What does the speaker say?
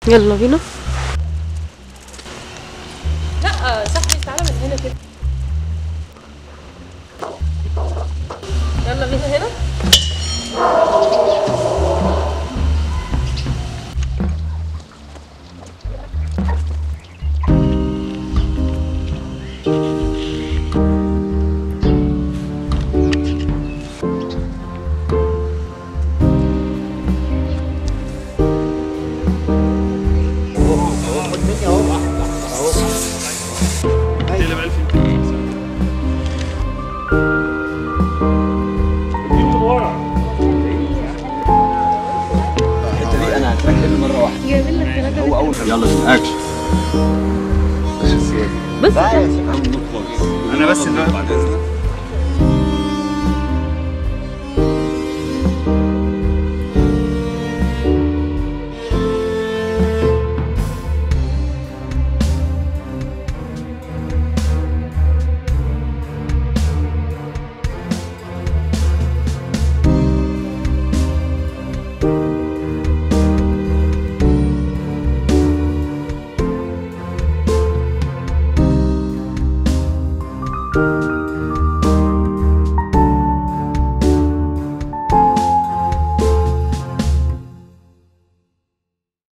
يلا بينا لا صاحبي تعالى من هنا كده يلا بينا هنا الحته دي انا هتركب مره واحده جايبين لك ثلاثة هو اول يلا بينا اكشن بس انا بس دلوقتي بعد اذنك